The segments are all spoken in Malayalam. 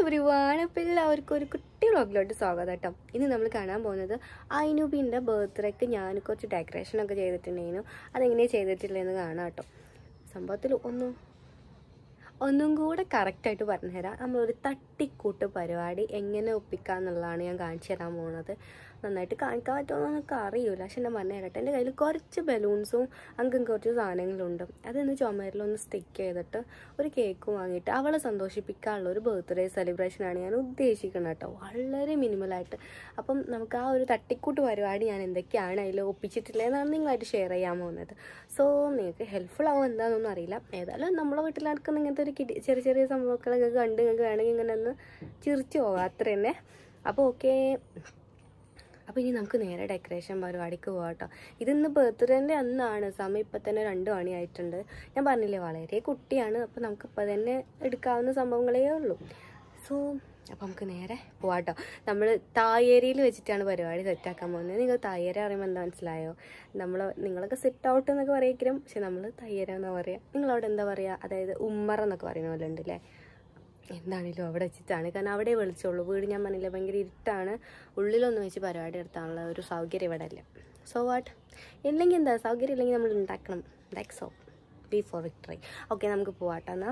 എവരി വൺ അപ്പോൾ എല്ലാവർക്കും ഒരു കുട്ടി വ്ളോഗിലോട്ട് സ്വാഗതം കേട്ടോ ഇന്ന് നമ്മൾ കാണാൻ പോകുന്നത് ഐനുബിൻ്റെ ബർത്ത്ഡേക്ക് ഞാൻ കുറച്ച് ഡെക്കറേഷനൊക്കെ ചെയ്തിട്ടുണ്ടായിരുന്നു അതെങ്ങനെയാണ് ചെയ്തിട്ടില്ലെന്ന് കാണാം കേട്ടോ സംഭവത്തിൽ ഒന്നും ഒന്നും കൂടെ കറക്റ്റായിട്ട് പറഞ്ഞുതരാം നമ്മളൊരു തട്ടിക്കൂട്ട് പരിപാടി എങ്ങനെ ഒപ്പിക്കുക എന്നുള്ളതാണ് ഞാൻ കാണിച്ചു തരാൻ പോകുന്നത് നന്നായിട്ട് കാണിക്കാൻ പറ്റുമോ എന്നൊക്കെ അറിയില്ല പക്ഷെ ഞാൻ പറഞ്ഞു തരട്ടെ എൻ്റെ കയ്യിൽ കുറച്ച് ബലൂൺസും അങ്ങും കുറച്ച് സാധനങ്ങളുണ്ട് അതൊന്ന് ചുമരിലൊന്ന് സ്റ്റിക്ക് ചെയ്തിട്ട് ഒരു കേക്ക് വാങ്ങിയിട്ട് അവളെ സന്തോഷിപ്പിക്കാനുള്ള ഒരു ബർത്ത്ഡേ സെലിബ്രേഷനാണ് ഞാൻ ഉദ്ദേശിക്കുന്നത് കേട്ടോ വളരെ മിനിമലായിട്ട് അപ്പം നമുക്ക് ആ ഒരു തട്ടിക്കൂട്ട് പരിപാടി ഞാൻ എന്തൊക്കെയാണ് അതിൽ ഒപ്പിച്ചിട്ടില്ലെന്നാണ് നിങ്ങളായിട്ട് ഷെയർ ചെയ്യാൻ പോകുന്നത് സോ നിങ്ങൾക്ക് ഹെൽപ്ഫുൾ ആവും എന്താണെന്നൊന്നും അറിയില്ല ഏതായാലും നമ്മളെ വീട്ടിൽ നടക്കുന്ന ഇങ്ങനത്തെ ഒരു കിടി ചെറിയ ചെറിയ സംഭവങ്ങളൊക്കെ കണ്ട് നിങ്ങൾക്ക് വേണമെങ്കിൽ ഇങ്ങനെ ഒന്ന് ചിരിച്ചു പോകാം അത്ര തന്നെ അപ്പോൾ ഓക്കെ അപ്പോൾ ഇനി നമുക്ക് നേരെ ഡെക്കറേഷൻ പരിപാടിക്ക് പോകാം കേട്ടോ ഇതിന്ന് ബർത്ത്ഡേൻ്റെ അന്നാണ് സമയം ഇപ്പം തന്നെ രണ്ട് മണിയായിട്ടുണ്ട് ഞാൻ പറഞ്ഞില്ലേ വളരെ കുട്ടിയാണ് അപ്പോൾ നമുക്ക് ഇപ്പം തന്നെ എടുക്കാവുന്ന സംഭവങ്ങളേ ഉള്ളൂ സോ അപ്പോൾ നമുക്ക് നേരെ പോവാം കേട്ടോ നമ്മൾ തായേരിയിൽ വെച്ചിട്ടാണ് പരിപാടി സെറ്റാക്കാൻ പോകുന്നത് നിങ്ങൾ തായേര അറിയുമ്പോൾ എന്താ മനസ്സിലായോ നമ്മൾ നിങ്ങളൊക്കെ സെറ്റ് ഔട്ട് എന്നൊക്കെ പറയിക്കും പക്ഷെ നമ്മൾ തയ്യര എന്നാ പറയുക നിങ്ങളവിടെ എന്താ പറയുക അതായത് ഉമ്മറ എന്നൊക്കെ പറയുന്ന പോലെ ഉണ്ടല്ലേ എന്താണെങ്കിലും അവിടെ വെച്ചിട്ടാണ് കാരണം അവിടെ വെളിച്ചുള്ളൂ വീട് ഞാൻ പറഞ്ഞില്ല ഭയങ്കര ഇരുട്ടാണ് ഉള്ളിലൊന്നും വെച്ച് പരിപാടി എടുത്താനുള്ള ഒരു സൗകര്യം ഇവിടെ ഇല്ല സോ വാട്ട് ഇല്ലെങ്കിൽ എന്താ സൗകര്യം ഇല്ലെങ്കിൽ നമ്മൾ ഉണ്ടാക്കണം that's O B for victory okay നമുക്ക് പോവാട്ടോ എന്നാൽ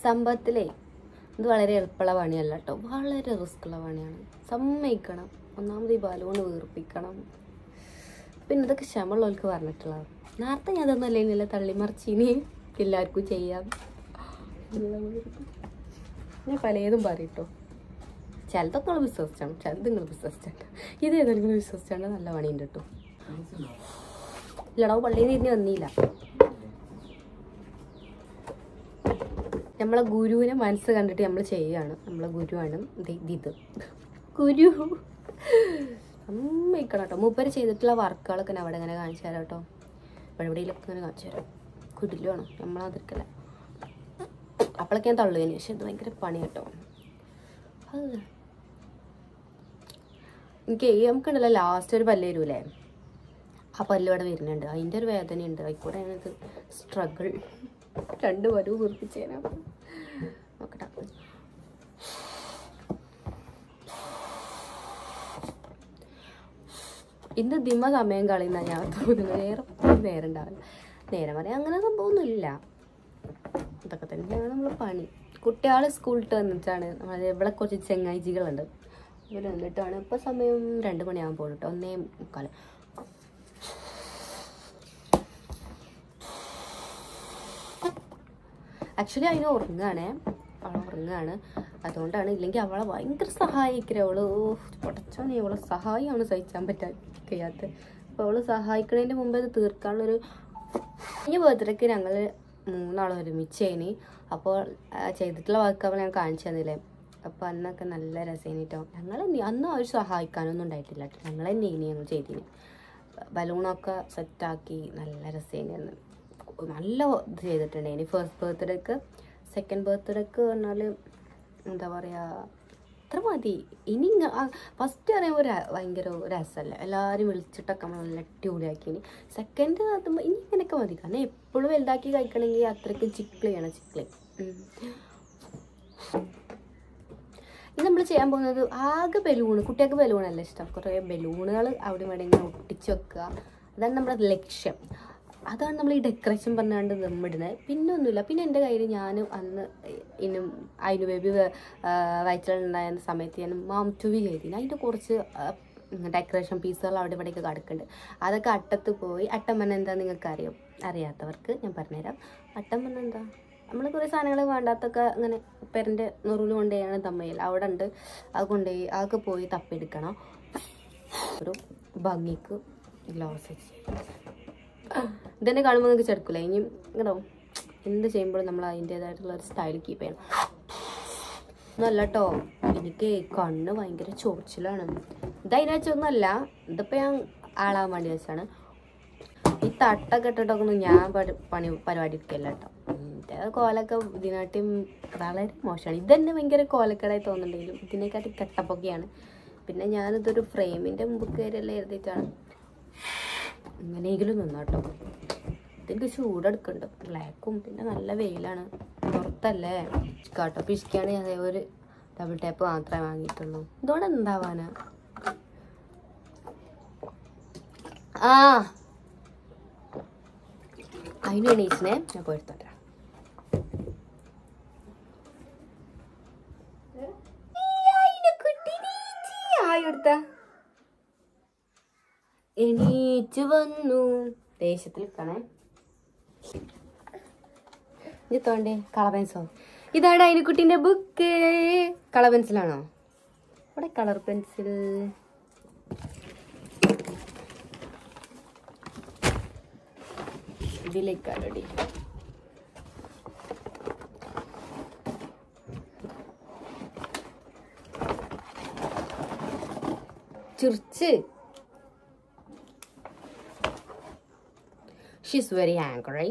സംഭവത്തിലേ ഇത് വളരെ എളുപ്പമുള്ള പണിയല്ല കേട്ടോ വളരെ റിസ്ക് ഉള്ള പണിയാണ് സമ്മതിക്കണം ഒന്നാമത് ഈ ബലൂണ് വീർപ്പിക്കണം പിന്നെ ഇതൊക്കെ ക്ഷമയുള്ളവർക്ക് പറഞ്ഞിട്ടുള്ളത് നേരത്തെ ഞാൻ അതൊന്നും അല്ലെങ്കിലല്ല തള്ളിമറിച്ചിനി എല്ലാവർക്കും ചെയ്യാം ഞാൻ പലതും പറയട്ടോ ചിലതൊക്കെ നിങ്ങൾ വിശ്വസിച്ചാണ് ചിലത് നിങ്ങൾ വിശ്വസിച്ചാണ് ഇത് ഏതായാലും നിങ്ങൾ വിശ്വസിച്ചാണ് നല്ല പണിയുണ്ട് കേട്ടോ ഇല്ലടോ പള്ളിയിൽ നിന്ന് തിരിഞ്ഞ് വന്നില്ല നമ്മളെ ഗുരുവിനെ മനസ്സ് കണ്ടിട്ട് നമ്മൾ ചെയ്യുകയാണ് നമ്മളെ ഗുരുവാണ് ദേ ഇത് ഗുരു സമ്മതിക്കണം കേട്ടോ മൂപ്പര് ചെയ്തിട്ടുള്ള വർക്കുകളൊക്കെ ഞാൻ അവിടെ ഇങ്ങനെ കാണിച്ചു തരാം കേട്ടോ എവിടെയെങ്കിലൊക്കെ ഇങ്ങനെ കാണിച്ചു തരാം കുടില് വേണം നമ്മളതിരിക്കല അപ്പോഴൊക്കെ ഞാൻ തള്ളുകയാണ് പക്ഷെ ഇത് ഭയങ്കര പണി കേട്ടോ അത് എനിക്ക് നമുക്കുണ്ടല്ലോ ലാസ്റ്റ് ഒരു പല്ല് വരൂലേ ആ പല്ല് ഇവിടെ വരുന്നുണ്ട് അതിൻ്റെ ഒരു വേദനയുണ്ട് അതിക്കൂടെയാണ് ഇത് സ്ട്രഗിൾ രണ്ട് വരവ് വീർപ്പിച്ചേനാ നോക്കട്ടെ ഇന്ന് ദിമ സമയം കളയുന്ന ഞാൻ തോന്നുന്നത് വേറെ നേരം ഉണ്ടാവില്ല നേരം പറയാൻ അങ്ങനെ സംഭവമൊന്നുമില്ല ഇതൊക്കെ തന്നെയാണ് നമ്മൾ പണി കുട്ടികൾ സ്കൂളിട്ട് വന്നിട്ടാണ് നമ്മൾ ഇവിടെ കുറച്ച് ചെങ്ങായിജികളുണ്ട് ഇവർ വന്നിട്ടാണ് ഇപ്പോൾ സമയം രണ്ട് മണിയാകുമ്പോൾ കേട്ടോ ഒന്നേ മുക്കാൽ ആക്ച്വലി അതിന് ഉറങ്ങുകയാണേ അവൾ ഉറങ്ങുകയാണ് അതുകൊണ്ടാണ് ഇല്ലെങ്കിൽ അവളെ ഭയങ്കര സഹായിക്കരുത് അവള് ഓ പൊടച്ചോനെ അവളെ സഹായമാണ് സഹിക്കാൻ പറ്റാ കഴിയാത്ത അപ്പോൾ അവള് സഹായിക്കണതിൻ്റെ മുമ്പ് അത് തീർക്കാനുള്ളൊരു ഈ ബർത്ത്ഡേക്ക് ഞങ്ങൾ മൂന്നാളും ഒരുമിച്ചേനി അപ്പോൾ ആ, ചെയ്തിട്ടുള്ള വർക്കുകൾ ഞാൻ കാണിച്ചു തന്നില്ലേ അപ്പോൾ അന്നൊക്കെ നല്ല രസേനി കേട്ടോ ഞങ്ങൾ അന്ന് അവർ സഹായിക്കാനൊന്നും ഉണ്ടായിട്ടില്ല കേട്ടോ ഞങ്ങൾ തന്നെ ഇനി ഞങ്ങൾ ചെയ്തിന് ബലൂണൊക്കെ സെറ്റാക്കി നല്ല രസേനി അന്ന് നല്ല ഇത് ചെയ്തിട്ടുണ്ടായിനി ഫസ്റ്റ് ബർത്ത്ഡേക്ക് സെക്കൻഡ് ബർത്ത്ഡേക്ക് പറഞ്ഞാൽ എന്താ പറയുക അത്ര മതി ഇനി ഫസ്റ്റ് പറയുമ്പോൾ ഒരു ഭയങ്കര രസമല്ല എല്ലാവരും വിളിച്ചിട്ടൊക്കെ നമ്മൾ നല്ല അടിപൊളിയാക്കിനി സെക്കൻഡ് അതുമ്പോൾ ഇനി ഇങ്ങനെയൊക്കെ മതി കാരണം എപ്പോഴും വലുതാക്കി കഴിക്കണമെങ്കിൽ അത്രയ്ക്ക് ചിക്കിളി വേണം ചിക്കിളി ഇത് നമ്മൾ ചെയ്യാൻ പോകുന്നത് ആകെ ബലൂണ് കുട്ടികൾക്ക് ബലൂണല്ല ഇഷ്ടം കുറേ ബലൂണുകൾ അവിടെ ഇവിടെ ഇങ്ങനെ ഒട്ടിച്ച് വെക്കുക അതാണ് നമ്മുടെ ലക്ഷ്യം അതാണ് നമ്മൾ ഈ ഡെക്കറേഷൻ പറഞ്ഞാണ്ട് നമ്മിടുന്നത് പിന്നെ ഒന്നുമില്ല പിന്നെ എൻ്റെ കയ്യിൽ ഞാൻ അന്ന് ഇനും അതിന് ബേബി വയറ്റിലുണ്ടായ സമയത്ത് ഞാൻ മാം ടുവി ചെയ്തിന് അതിൻ്റെ കുറച്ച് ഡെക്കറേഷൻ പീസുകൾ അവിടെ ഇവിടെയൊക്കെ കിടക്കുന്നുണ്ട് അതൊക്കെ അട്ടത്ത് പോയി അട്ടം പറഞ്ഞാൽ എന്താ നിങ്ങൾക്ക് അറിയാം അറിയാത്തവർക്ക് ഞാൻ പറഞ്ഞുതരാം അട്ടം പറഞ്ഞാൽ എന്താ നമ്മൾ കുറേ സാധനങ്ങൾ വേണ്ടാത്തൊക്കെ അങ്ങനെ പെരൻ്റെ നുറുല് കൊണ്ടുപോയാണ് തമ്മയിൽ അവിടെ ഉണ്ട് അത് കൊണ്ടുപോയി അതൊക്കെ പോയി തപ്പിയെടുക്കണം ഒരു ഭംഗിക്ക് ഗ്ലൗസ് ഇതന്നെ കാണുമ്പോൾ നിങ്ങൾക്ക് ചെടുക്കില്ല ഇനി കേട്ടോ എന്ത് ചെയ്യുമ്പോഴും നമ്മൾ അതിൻ്റേതായിട്ടുള്ള ഒരു സ്റ്റൈൽ കീപ്പ് ചെയ്യണം ഒന്നല്ല കേട്ടോ എനിക്ക് കണ്ണ് ഭയങ്കര ചൊറിച്ചിലാണ് ഇത് അതിനകത്തൊന്നുമല്ല ഇതിപ്പോൾ ഞാൻ ആളാൻ വേണ്ടി വെച്ചാണ് ഈ തട്ടൊക്കെ ഇട്ടിട്ടൊക്കെ ഒന്നും ഞാൻ പരി- പണി പരിപാടി എടുക്കില്ല കേട്ടോ എൻ്റെ കോലൊക്കെ ഇതിനാട്ടിയും വളരെ മോശമാണ് ഇതന്നെ ഭയങ്കര കോലക്കേടായി തോന്നുന്നുണ്ടെങ്കിലും ഇതിനെക്കാട്ടി കെട്ടപ്പൊക്കെയാണ് പിന്നെ ഞാനിതൊരു ഫ്രെയിമിൻ്റെ മുമ്പ് കയറിയെല്ലാം എഴുതിയിട്ടാണ് എങ്ങനെയെങ്കിലും നിന്നാട്ടോ ഇതെനിക്ക് ചൂടെടുക്കുന്നുണ്ട് ബ്ലാക്കും പിന്നെ നല്ല വെയിലാണ് പുറത്തല്ലേ കാട്ടോ പിശിക്കാണ് അതേ ഒരു ഡബിൾ ടാപ്പ് മാത്രമേ വാങ്ങിയിട്ടുള്ളൂ ഇതോടെ എന്താവാനാ ആ അതിന് എണീച്ചിനെ ഞാൻ പോയിട്ടോട്ടെ എണീച്ചു വന്നു ദേഷ്യത്തിൽ നിൽക്കണേ ഇത് തോണ്ടേ കളർ പെൻസോ ഇതാണ് അതിനെക്കുട്ടീൻ്റെ ബുക്ക് കളർ പെൻസിലാണോ ഇവിടെ കളർ പെൻസിൽ ഇതിലേക്കാണോടി ചിർച്ച് ഷീസ് വെരി ആംഗ്രി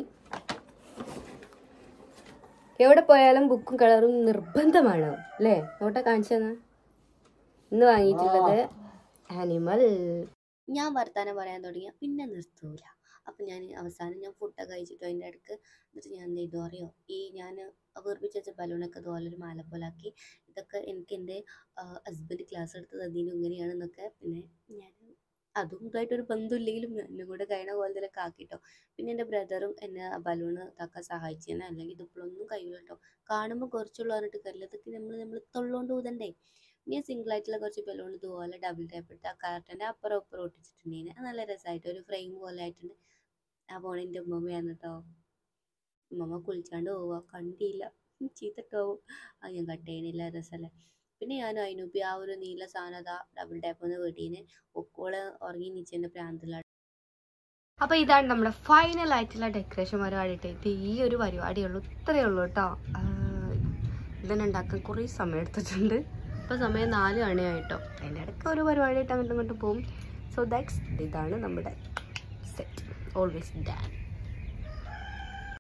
എവിടെ പോയാലും ബുക്കും കളറും നിർബന്ധമാണ് അല്ലേ നോട്ടെ കാണിച്ചു തന്നെ ഇന്ന് വാങ്ങിയിട്ടുള്ളത് ആനിമൽ ഞാൻ വർത്താനം പറയാൻ തുടങ്ങിയ പിന്നെ നിർത്തൂല അപ്പം ഞാൻ അവസാനം ഞാൻ ഫുഡൊക്കെ കഴിച്ചിട്ട് അതിൻ്റെ ഇടയ്ക്ക് എന്നിട്ട് ഞാൻ എന്ത് ചെയ്തു അറിയോ ഈ ഞാൻ വീർപ്പിച്ച് വെച്ച ബലൂണൊക്കെ ഇതുപോലെ ഒരു മാല പോലാക്കി ഇതൊക്കെ എനിക്ക് എൻ്റെ ഹസ്ബൻഡ് ക്ലാസ് എടുത്തത് അതിനും ഇങ്ങനെയാണെന്നൊക്കെ പിന്നെ ഞാൻ അതും ഇതായിട്ട് ഒരു ബന്ധമില്ലെങ്കിലും എന്നെ കൂടെ കഴിയണ പോലത്തിലൊക്കെ ആക്കിട്ടോ പിന്നെ എൻ്റെ ബ്രദറും എന്നെ ബലൂണ് ഇതാക്കാൻ സഹായിച്ചേനെ അല്ലെങ്കിൽ ഇതിപ്പോഴൊന്നും കഴിയില്ല കേട്ടോ കാണുമ്പോൾ കുറച്ചുള്ള പറഞ്ഞിട്ട് കാര്യമില്ല ഇതൊക്കെ നമ്മൾ നമ്മൾ തൊള്ളോണ്ട് ഊതണ്ടേ ഇനി സിംഗിൾ ആയിട്ടുള്ള കുറച്ച് ബലൂൺ ഇതുപോലെ ഡബിൾ ടൈപ്പ് ഇട്ട് ആ കാർട്ടൻ്റെ അപ്പുറം അപ്പുറം ഒട്ടിച്ചിട്ടുണ്ടെങ്കിൽ അത് നല്ല രസമായിട്ട് ഒരു ഫ്രെയിം പോലെ ആയിട്ടുണ്ട് ആ പോണെൻ്റെ ഉമ്മമ്മയാണ് കേട്ടോ ഉമ്മമ്മ കുളിച്ചാണ്ട് പോവുക കണ്ടില്ല ചീത്തട്ടാവും അത് ഞാൻ കട്ട് ചെയ്യണില്ല രസമല്ലേ പിന്നെ ഞാൻ അതിനുപ്പി ആ ഒരു നീല സാധനം അതാ ഡബിൾ ടാപ്പ് ഒന്ന് വീട്ടീന് ഒക്കോള് ഉറങ്ങി നീച്ചതിൻ്റെ പ്രാന്തിലാണ് അപ്പോൾ ഇതാണ് നമ്മുടെ ഫൈനൽ ആയിട്ടുള്ള ഡെക്കറേഷൻ പരിപാടിയിട്ട് ഇത് ഈ ഒരു പരിപാടിയുള്ളൂ ഇത്രയേ ഉള്ളൂ കേട്ടോ ഇതന്നെ ഉണ്ടാക്കാൻ കുറേ സമയം എടുത്തിട്ടുണ്ട് ഇപ്പോൾ സമയം നാല് മണിയായിട്ടോ അതിൻ്റെ ഇടയ്ക്ക് ഒരു പരിപാടിയായിട്ട് അങ്ങോട്ടും ഇങ്ങോട്ടും പോകും സോ ദാറ്റ്സ് ഇതാണ് നമ്മുടെ സെറ്റ് ഓൾവേസ് ഡാൻ